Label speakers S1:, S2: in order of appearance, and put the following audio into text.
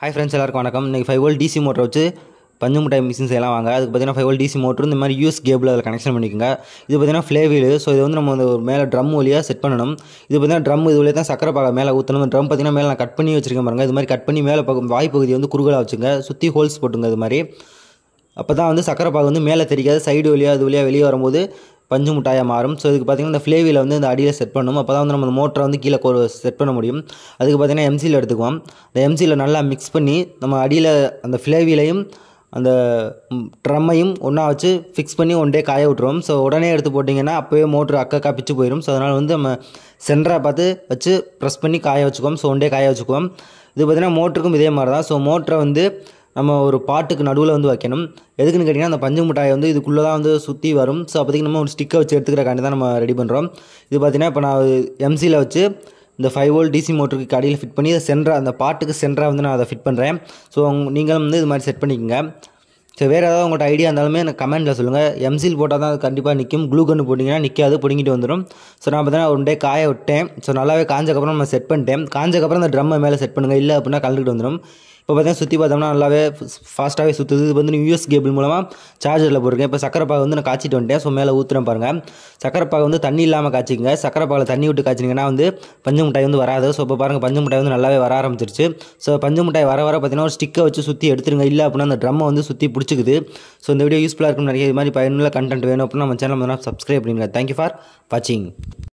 S1: hi friends எல்லாருக்கும் வணக்கம் இன்றைக்கி ஃபைவ் வோல்ட் டிசி மோட்டரை வச்சு பஞ்சு மிட்டாய் மிஷின்ஸ் எல்லாம் வாங்க அதுக்கு பார்த்தீங்கன்னா ஃபைவ் வோல்ட் டிசி மோட்டர் இந்த மாதிரி யூஸ் கேபிள் அதில் கனெக்ஷன் பண்ணிக்கோங்க இது பார்த்தீங்கன்னா ஃப்ளேவீல் ஸோ இது வந்து நம்ம வந்து ஒரு மேலே ட்ரம் வழியாக செட் பண்ணணும் இது பார்த்தீங்கன்னா ட்ரம் இது வழியாக தான் சக்கரை பாக மேலே ஊற்றணும் ட்ரம் பார்த்தீங்கன்னா மேலே நான் கட் பண்ணி வச்சிருக்கேன் பாருங்க இது மாதிரி கட் பண்ணி மேலே பக்கம் வாய்ப்பகுதி வந்து குறுகலாக வச்சுங்க சுற்றி ஹோல்ஸ் போட்டுங்க இது மாதிரி அப்போ தான் வந்து சக்கரை பாகு வந்து மேலே தெரியாது சைடு வழியாக அது வழியாக வெளியே வரும்போது பஞ்சு முட்டாயாக மாறும் ஸோ இதுக்கு பார்த்தீங்கன்னா இந்த ஃப்ளேவியில் வந்து இந்த அடியில் செட் பண்ணணும் அப்போ தான் வந்து நம்ம மோட்டரை வந்து கீழே செட் பண்ண முடியும் அதுக்கு பார்த்தீங்கன்னா எம்சியில் எடுத்துக்குவோம் இந்த எம்சியில் நல்லா மிக்ஸ் பண்ணி நம்ம அடியில் அந்த ஃப்ளேவிலையும் அந்த ட்ரம்மையும் ஒன்றா வச்சு ஃபிக்ஸ் பண்ணி ஒன் டே காய விட்ருவோம் ஸோ உடனே எடுத்து போட்டிங்கன்னா அப்போயே மோட்ரு அக்கக்கா பிச்சு போயிடும் ஸோ அதனால் வந்து நம்ம சென்டராக பார்த்து வச்சு ப்ரெஸ் பண்ணி காய வச்சுக்குவோம் ஸோ ஒன் டே காய வச்சுக்குவோம் இது பார்த்திங்கன்னா மோட்டருக்கும் இதே மாதிரி தான் ஸோ மோட்டரை வந்து நம்ம ஒரு பாட்டுக்கு நடுவில் வந்து வைக்கணும் எதுக்குன்னு கேட்டிங்கன்னா அந்த பஞ்சு மிட்டாயை வந்து இதுக்குள்ளே தான் வந்து சுற்றி வரும் ஸோ அப்போதைக்கு நம்ம ஒரு ஸ்டிக்கை வச்சு எடுத்துக்கிறக்காண்டி தான் நம்ம ரெடி பண்ணுறோம் இது பார்த்திங்கன்னா இப்போ நான் எம்சியில் வச்சு இந்த ஃபைவ் வோல்ட் டிசி மோட்டருக்கு அடியில் ஃபிட் பண்ணி சென்டராக அந்த பாட்டுக்கு சென்டராக வந்து நான் அதை ஃபிட் பண்ணுறேன் ஸோ நீங்களும் வந்து இது மாதிரி செட் பண்ணிக்கோங்க ஸோ வேறு ஏதாவது உங்கள்கிட்ட ஐடியா இருந்தாலுமே எனக்கு கமெண்ட்டில் சொல்லுங்கள் எம்சில் போட்டால் தான் அது கண்டிப்பாக நிற்கும் க்ளூ கன்று போட்டிங்கன்னா நிற்காது பிடிங்கிட்டு வந்துடும் ஸோ நான் பார்த்தீங்கன்னா ஒன் டே காய விட்டேன் ஸோ நல்லாவே காஞ்சக்கப்புறம் நம்ம செட் பண்ணிட்டேன் காஞ்சக்கப்புறம் அந்த ட்ரம்மை மேலே செட் பண்ணுங்கள் இல்லை அப்படின்னா கலந்துக்கிட்டு வந்துடும் இப்போ பார்த்தீங்கன்னா சுற்றி பார்த்தோம்னா நல்லாவே ஃபாஸ்ட்டாகவே சுற்றுது இது வந்து யூஎஸ் கேபிள் மூலமாக சார்ஜரில் போட்டிருக்கேன் இப்போ சக்கரை பாகு வந்து நான் காய்ச்சிட்டு வந்துட்டேன் ஸோ மேலே ஊற்றுறேன் பாருங்கள் சக்கரை பாகு வந்து தண்ணி இல்லாமல் காய்ச்சிங்க சக்கரை பாகில் தண்ணி விட்டு காய்ச்சிங்கன்னா வந்து பஞ்சு மிட்டாய் வந்து வராது ஸோ இப்போ பாருங்கள் பஞ்சு மிட்டாய் வந்து நல்லாவே வர ஆரம்பிச்சிருச்சு ஸோ பஞ்சு மிட்டாய் வர வர பார்த்தீங்கன்னா ஒரு ஸ்டிக்கை வச்சு சுற்றி எடுத்துருங்க இல்லை அப்படின்னா அந்த ட்ரம்மை வந்து சுற்றி பிடிச்சிக்குது ஸோ இந்த வீடியோ யூஸ்ஃபுல்லாக இருக்கும் நிறைய இது மாதிரி பயனுள்ள கண்டென்ட் வேணும் அப்படின்னா நம்ம சேனல் வந்து சப்ஸ்கிரைப் பண்ணுங்க தேங்க்யூ ஃபார் வாட்சிங்